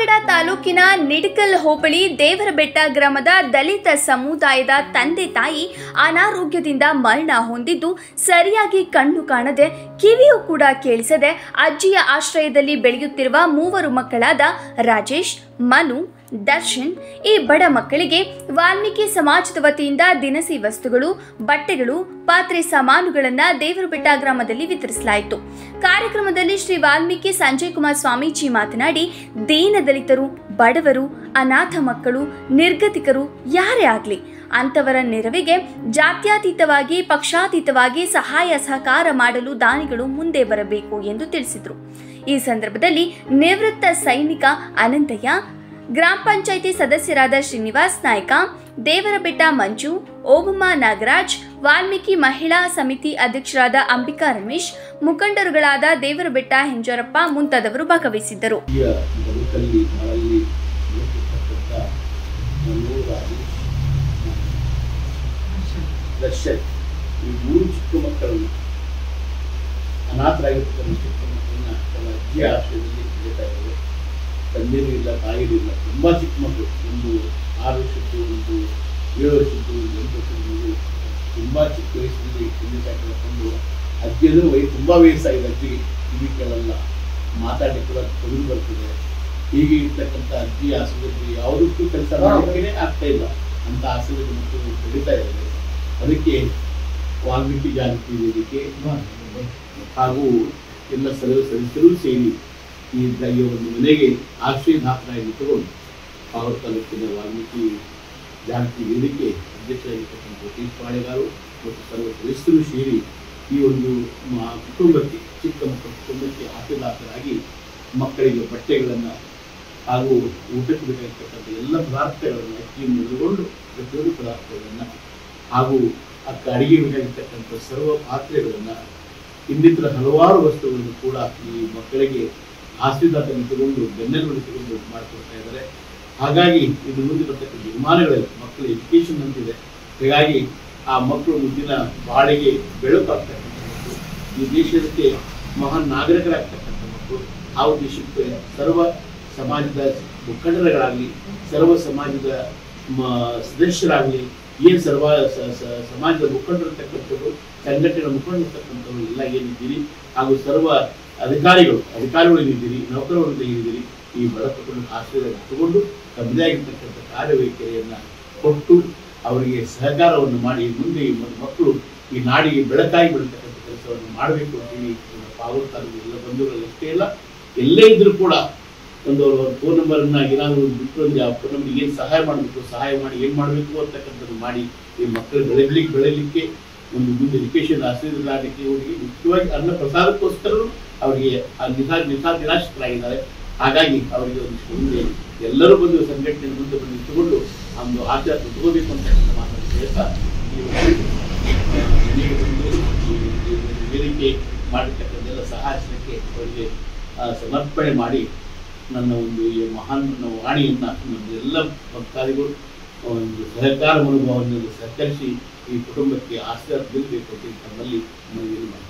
ಪಾವಗಡ ತಾಲೂಕಿನ ನಿಡಕಲ್ ಹೋಬಳಿ ದೇವರಬೆಟ್ಟ ಗ್ರಾಮದ ದಲಿತ ಸಮುದಾಯದ ತಂದೆ ತಾಯಿ ಅನಾರೋಗ್ಯದಿಂದ ಮರಣ ಹೊಂದಿದ್ದು ಸರಿಯಾಗಿ ಕಣ್ಣು ಕಾಣದೆ ಕಿವಿಯೂ ಕೂಡ ಕೇಳಿಸದೆ ಅಜ್ಜಿಯ ಆಶ್ರಯದಲ್ಲಿ ಬೆಳೆಯುತ್ತಿರುವ ಮೂವರು ಮಕ್ಕಳಾದ ರಾಜೇಶ್ ಮನು ದರ್ಶನ್ ಈ ಬಡ ಮಕ್ಕಳಿಗೆ ವಾಲ್ಮೀಕಿ ಸಮಾಜದ ವತಿಯಿಂದ ದಿನಸಿ ವಸ್ತುಗಳು ಬಟ್ಟೆಗಳು ಪಾತ್ರೆ ಸಾಮಾನುಗಳನ್ನು ದೇವರಬೆಟ್ಟ ಗ್ರಾಮದಲ್ಲಿ ವಿತರಿಸಲಾಯಿತು ಕಾರ್ಯಕ್ರಮದಲ್ಲಿ ಶ್ರೀ ವಾಲ್ಮೀಕಿ ಸಂಜಯ್ ಕುಮಾರ್ ಸ್ವಾಮೀಜಿ ಮಾತನಾಡಿ ದೀನ ದಲಿತರು ಬಡವರು ಅನಾಥ ಮಕ್ಕಳು ನಿರ್ಗತಿಕರು ಯಾರೇ ಆಗಲಿ ಅಂಥವರ ನೆರವಿಗೆ ಜಾತ್ಯತೀತವಾಗಿ ಪಕ್ಷಾತೀತವಾಗಿ ಸಹಾಯ ಸಹಕಾರ ಮಾಡಲು ದಾನಿಗಳು ಮುಂದೆ ಬರಬೇಕು ಎಂದು ತಿಳಿಸಿದರು ಈ ಸಂದರ್ಭದಲ್ಲಿ ನಿವೃತ್ತ ಸೈನಿಕ ಅನಂತಯ್ಯ ಗ್ರಾಮ ಪಂಚಾಯಿತಿ ಸದಸ್ಯರಾದ ಶ್ರೀನಿವಾಸ್ ನಾಯ್ಕ ದೇವರಬೆಟ್ಟ ಮಂಜು ಓಬಮ್ಮ ನಾಗರಾಜ್ ವಾಲ್ಮೀಕಿ ಮಹಿಳಾ ಸಮಿತಿ ಅಧ್ಯಕ್ಷರಾದ ಅಂಬಿಕಾ ರಮೇಶ್ ಮುಖಂಡರುಗಳಾದ ದೇವರಬೆಟ್ಟ ಹೆಂಜರಪ್ಪ ಮುಂತಾದವರು ಭಾಗವಹಿಸಿದ್ದರು ಈ ಬದುಕಲ್ಲಿ ಮರಲ್ಲಿ ಬದುಕಿರ್ತಕ್ಕಂಥ ಮನು ರಾಜೇಶ್ ದರ್ಶನ್ ಈ ಮೂರು ಚಿಕ್ಕ ಮಕ್ಕಳನ್ನು ಅನಾಥರಾಗಿರ್ತಕ್ಕಂಥ ಚಿಕ್ಕ ಮಕ್ಕಳನ್ನ ತನ್ನ ಅಜ್ಜಿಯ ಆಶ್ರಯದಲ್ಲಿ ಬೆಳೀತಾ ಇದ್ದಾರೆ ತಂದೆನೂ ಇಲ್ಲ ತಾಯಿನೂ ಇಲ್ಲ ತುಂಬ ಚಿಕ್ಕ ಮಕ್ಕಳು ಒಂದು ಆರು ವರ್ಷದ್ದು ಒಂದು ಏಳು ವರ್ಷದ್ದು ಒಂದು ಎಂಟು ವರ್ಷದ ಮಗು ತುಂಬ ಚಿಕ್ಕ ವಯಸ್ಸಿನಲ್ಲಿ ತಂದೆ ತಾಯಿ ಕಳ್ಕೊಂಡು ಅಜ್ಜಿಯದು ವಯಸ್ಸು ತುಂಬ ವಯಸ್ಸಾಗಿದೆ ಅಜ್ಜಿಗೆ ಕಿವಿ ಕೇಳಲ್ಲ ಮಾತಾಡಲಿಕ್ಕೆ ಕೂಡ ತೊಂದರೆ ಬರ್ತದೆ ಹೀಗೆ ಇರ್ತಕ್ಕಂಥ ಅಜ್ಜಿ ಆಸ್ಪತ್ರೆ ಯಾವುದಕ್ಕೂ ಕೆಲಸ ಮಾಡೋಕ್ಕೆ ಆಗ್ತಾ ಇಲ್ಲ ಅಂತ ಆಸ್ಪತ್ರೆ ಮಕ್ಕಳು ಬೆಳೀತಾ ಇದ್ದಾರೆ ಅದಕ್ಕೆ ವಾಲ್ಮೀಕಿ ಜಾಗೃತಿ ವೇದಿಕೆ ಹಾಗೂ ಎಲ್ಲ ಸರ್ವ ಸದಸ್ಯರು ಸೇರಿ ಈ ಈ ಒಂದು ಮನೆಗೆ ಆಶ್ರಯದಾತರಾಗಿ ತಗೊಂಡು ಪಾವರ್ ತಾಲೂಕಿನ ವಾಲ್ಮೀಕಿ ಜಾಗೃತಿ ವೇದಿಕೆ ಅಧ್ಯಕ್ಷರಾಗಿರ್ತಕ್ಕಂಥ ಸತೀಶ್ ಪಾಳೆಗಾರು ಮತ್ತು ಸರ್ವ ಸದಸ್ಯರು ಸೇರಿ ಈ ಒಂದು ಮ- ಕುಟುಂಬಕ್ಕೆ ಚಿಕ್ಕ ಮಕ್ಕಳ ಕುಟುಂಬಕ್ಕೆ ಆಶೀರ್ವಾದರಾಗಿ ಮಕ್ಕಳಿಗೆ ಬಟ್ಟೆಗಳನ್ನು ಹಾಗೂ ಊಟಕ್ಕೆ ಬೇಕಾಗಿರ್ತಕ್ಕಂಥ ಎಲ್ಲ ಪದಾರ್ಥಗಳನ್ನು ಅಕ್ಕಿಯನ್ನು ಹಿಡಿದುಕೊಂಡು ಪ್ರತಿಯೊಂದು ಪದಾರ್ಥಗಳನ್ನು ಹಾಗೂ ಅಕ್ಕ ಅಡಿಗೆ ಬೇಕಾಗಿರ್ತಕ್ಕಂಥ ಸರ್ವ ಪಾತ್ರೆಗಳನ್ನು ಇನ್ನಿತರ ಹಲವಾರು ವಸ್ತುಗಳನ್ನು ಕೂಡ ಈ ಮಕ್ಕಳಿಗೆ ಆಶೀರ್ವಾದವನ್ನು ತಗೊಂಡು ಬೆನ್ನೆಲುಬು ತಗೊಂಡು ಮಾಡಿಕೊಡ್ತಾ ಇದ್ದಾರೆ ಹಾಗಾಗಿ ಇದು ಮುಂದೆ ಬರ್ತಕ್ಕಂಥ ವಿಮಾನಗಳಲ್ಲಿ ಮಕ್ಕಳ ಎಜುಕೇಶನ್ ಅಂತಿದೆ ಹೀಗಾಗಿ ಆ ಮಕ್ಕಳು ಮುಂದಿನ ಬಾಳಿಗೆ ಬೆಳಕಾಗ್ತಕ್ಕಂಥ ಮಕ್ಕಳು ಈ ದೇಶಕ್ಕೆ ಮಹಾನ್ ನಾಗರಿಕರಾಗ್ತಕ್ಕಂಥ ಮಕ್ಕಳು ಆ ಉದ್ದೇಶಕ್ಕೆ ಸರ್ವ ಸಮಾಜದ ಮುಖಂಡರುಗಳಾಗಲಿ ಸರ್ವ ಸಮಾಜದ ಮ- ಸದಸ್ಯರಾಗಲಿ ಏನು ಸರ್ವ ಸ- ಸ- ಸಮಾಜದ ಮುಖಂಡರಿರ್ತಕ್ಕಂಥವ್ರು ಸಂಘಟನೆಗಳ ಮುಖಂಡರಿರ್ತಕ್ಕಂಥವ್ರು ಎಲ್ಲ ಏನಿದ್ದೀರಿ ಹಾಗೂ ಸರ್ವ ಅಧಿಕಾರಿಗಳು ಅಧಿಕಾರಿಗಳು ಏನಿದ್ದೀರಿ ನೌಕರರು ಏನಿದ್ದೀರಿ ಈ ಬಡ ಕುಟುಂಬ ಆಶ್ರಯ ತಗೊಂಡು ತಮ್ಮದೇ ಆಗಿರ್ತಕ್ಕಂಥ ಕಾರ್ಯವೈಖರಿಯನ್ನು ಕೊಟ್ಟು ಅವರಿಗೆ ಸಹಕಾರವನ್ನು ಮಾಡಿ ಮುಂದೆ ಈ ಮ- ಮಕ್ಕಳು ಈ ನಾಡಿಗೆ ಬೆಳಕಾಗಿ ಬೆಳತಕ್ಕಂಥ ಕೆಲಸವನ್ನು ಮಾಡಬೇಕು ಅಂತೇಳಿ ನಮ್ಮ ಪಾವರ್ ತಾಲೂಕು ಎಲ್ಲ ಬಂಧುಗಳು ಅಷ್ಟೇ ಇಲ್ಲ ಎಲ್ಲೇ ಇದ್ರೂ ಕೂಡ ಒಂದು ಫೋನ್ ನಂಬರನ್ನ ಏನಾದರೂ ಒಂದು ಬಿಟ್ಟು ಅಂದ್ರೆ ಆ ಫೋನ್ ನಂಬರ್ಗೆ ಏನು ಸಹಾಯ ಮಾಡಬೇಕು ಸಹಾಯ ಮಾಡಿ ಏನು ಮಾಡಬೇಕು ಅಂತಕ್ಕಂಥದ್ದು ಮಾಡಿ ಈ ಮಕ್ಕಳು ಬೆಳೆಯಲಿಕ್ಕೆ ಬೆಳೆಯಲಿಕ್ಕೆ ಒಂದು ಮುಂದೆ ಎಜುಕೇಶನ್ ಆಶ್ರಯದಾಗಲಿಕ್ಕೆ ಇವರಿಗೆ ಮುಖ್ಯವಾಗಿ ಅನ್ನ ಪ್ರಸಾದಕ್ಕೋಸ್ಕರ ಅವರಿಗೆ ಆ ನಿಧಾ ನಿಧಾ ನಿರಾಶ್ರಿತರಾಗಿದ್ದಾರೆ ಹಾಗಾಗಿ ಅವರಿಗೆ ಒಂದಿಷ್ಟು ಮುಂದೆ ಎಲ್ಲರೂ ಬಂದು ಸಂಘಟನೆ ಮುಂದೆ ಬಂದು ನಿಂತುಕೊಂಡು ಆ ಒಂದು ಆಚಾರ ತಗೋಬೇಕು ಅಂತ ಮಾತನ್ನು ಹೇಳ್ತಾ ಈ ಒಂದು, ಆ, ಮನೆಗೆ ಬಂದು ಈ ಈ ಒಂದು ವೇದಿಕೆ ಮಾಡಿರ್ತಕ್ಕಂಥ ಎಲ್ಲ ಸಹಾಯಕ್ಕೆ ಅವರಿಗೆ ಆ, ಸಮರ್ಪಣೆ ಮಾಡಿ ನನ್ನ ಒಂದು ಈ ಮಹಾನ್ ವಾಣಿಯನ್ನು ನಮ್ಮ ಎಲ್ಲ ಭಕ್ತಾದಿಗಳು ಒಂದು ಸಹಕಾರ ಮನೋಭಾವವನ್ನು ಸಹಕರಿಸಿ ಈ ಕುಟುಂಬಕ್ಕೆ ಆಶೀರ್ವಾದ ಬೀಳಬೇಕು ಅಂತ ತಮ್ಮಲ್ಲಿ ಮನವಿಯನ್ನು ಮಾಡ್ತೀನಿ